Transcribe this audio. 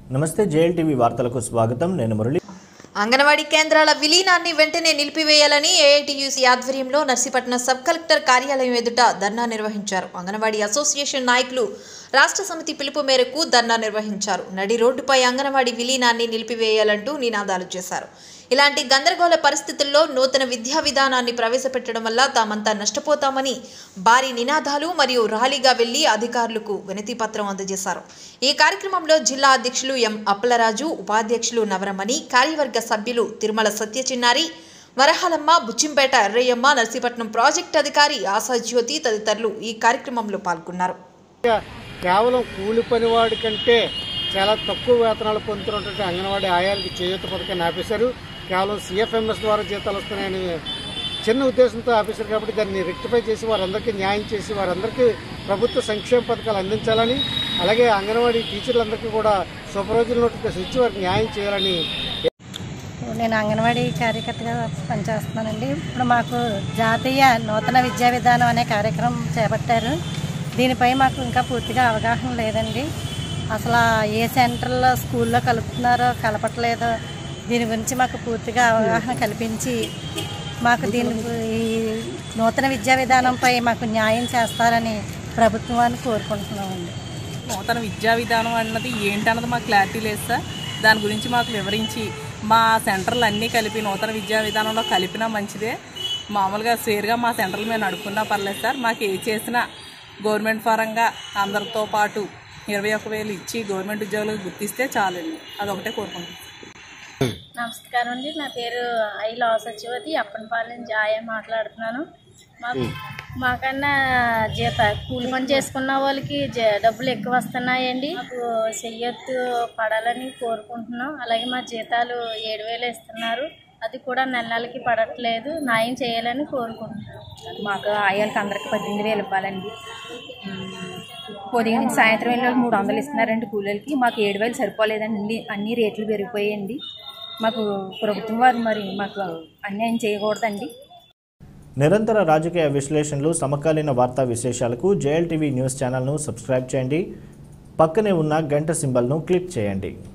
నమస్తే JL TV వార్తలకు స్వాగతం నేను మురళి అంగన్వాడీ కేంద్రాల విలీనాన్ని వెంటనే నిలిపివేయాలని ఏఐటియుసి ఆధ్వర్యంలో నర్సీపట్నం సబ్ కలెక్టర్ కార్యాలయం ఎదుట ధర్నా నిర్వహించారు అంగన్వాడీ అసోసియేషన్ నాయకులు రాష్ట్ర సమితి పిలుపు మేరకు ధర్నా నిర్వహించారు నడి రోడ్డుపై అంగన్వాడీ విలీనాన్ని నిలిపివేయాలంటూ నినాదాలు చేశారు ఇలాంటి గందరగోళ పరిస్థితుల్లో నూతన విద్యా విధానాన్ని ప్రవేశపెట్టడం వల్ల తామంతా నష్టపోతామని భారీ నినాదాలు మరియు ర్యాలీగా వెళ్లి అధికారులకు వినతి పత్రం అందజేశారు ఈ కార్యక్రమంలో జిల్లా అధ్యక్షులు ఎం అప్పలరాజు ఉపాధ్యక్షులు నవరమణి కార్యవర్గ సభ్యులు తిరుమల సత్యచిన్నారి వరహాలమ్మ బుచ్చింపేట ఎర్రయ్యమ్మ నర్సీపట్నం ప్రాజెక్ట్ అధికారి ఆశాజ్యోతి తదితరులు ఈ కార్యక్రమంలో పాల్గొన్నారు కేవలం కూలి పనివాడి కంటే చాలా తక్కువ వేతనాలు పొందుతున్నటువంటి అంగన్వాడీ ఆయాలకి చేయూత పథకాన్ని ఆపేశారు కేవలం సిఎఫ్ఎంఎస్ ద్వారా జీతాలు వస్తున్నాయని చిన్న ఉద్దేశంతో ఆపేశారు కాబట్టి దాన్ని రెక్టిఫై చేసి వారందరికీ న్యాయం చేసి వారందరికీ ప్రభుత్వ సంక్షేమ పథకాలు అందించాలని అలాగే అంగన్వాడీ టీచర్లందరికీ కూడా సూపర్వైజర్ నోటిఫికేషన్ ఇచ్చి వారికి న్యాయం చేయాలని నేను అంగన్వాడీ కార్యకర్తగా పనిచేస్తున్నానండి ఇప్పుడు మాకు జాతీయ నూతన విద్యా విధానం అనే కార్యక్రమం చేపట్టారు దీనిపై మాకు ఇంకా పూర్తిగా అవగాహన లేదండి అసలు ఏ సెంటర్లో స్కూల్లో కలుపుతున్నారో కలపట్లేదో దీని గురించి మాకు పూర్తిగా అవగాహన కల్పించి మాకు దీని ఈ నూతన విద్యా విధానంపై మాకు న్యాయం చేస్తారని ప్రభుత్వాన్ని కోరుకుంటున్నామండి నూతన విద్యా విధానం అన్నది ఏంటన్నది మాకు క్లారిటీ లేదు సార్ దాని గురించి మాకు వివరించి మా సెంటర్లు అన్నీ కలిపి నూతన విద్యా విధానంలో కలిపినా మంచిదే మామూలుగా సేరుగా మా సెంటర్లు మేము నడుపుకున్నా పర్లేదు సార్ మాకు ఏ చేసినా గవర్నమెంట్ పరంగా అందరితో పాటు ఇరవై ఒక వేలు ఇచ్చి గవర్నమెంట్ ఉద్యోగులకు గుర్తిస్తే చాలండి అదొకటే కోరుకుంటున్నాం నమస్కారం అండి నా పేరు ఐ లాసత్యవతి అప్పనపాలెం జాయ మాట్లాడుతున్నాను మాకు మాకన్నా జీత కూలి పని చేసుకున్న వాళ్ళకి జ- డబ్బులు ఎక్కువ వస్తున్నాయండి మాకు చెయ్యొత్తు పడాలని కోరుకుంటున్నాం అలాగే మా జీతాలు ఏడు వేలు ఇస్తున్నారు అది కూడా నెల నెలకి పడట్లేదు న్యాయం చేయాలని కోరుకుంటున్నాం మాకు ఆయాలకి అందరికి పద్దెనిమిది వేలు ఇవ్వాలండి ఉదయం నుంచి సాయంత్రం వెళ్ళి మూడు వందలు ఇస్తున్నారండి కూలీలకి మాకు ఏడు వేలు సరిపోలేదండి అన్ని అన్ని రేట్లు పెరిగిపోయాయండి మాకు ప్రభుత్వం వారు మరి మాకు అన్యాయం చేయకూడదండి నిరంతర రాజకీయ విశ్లేషణలు సమకాలీన వార్తా విశేషాలకు జేఎల్ టీవీ న్యూస్ ఛానల్ను సబ్స్క్రైబ్ చేయండి పక్కనే ఉన్న గంట సింబల్ను క్లిక్ చేయండి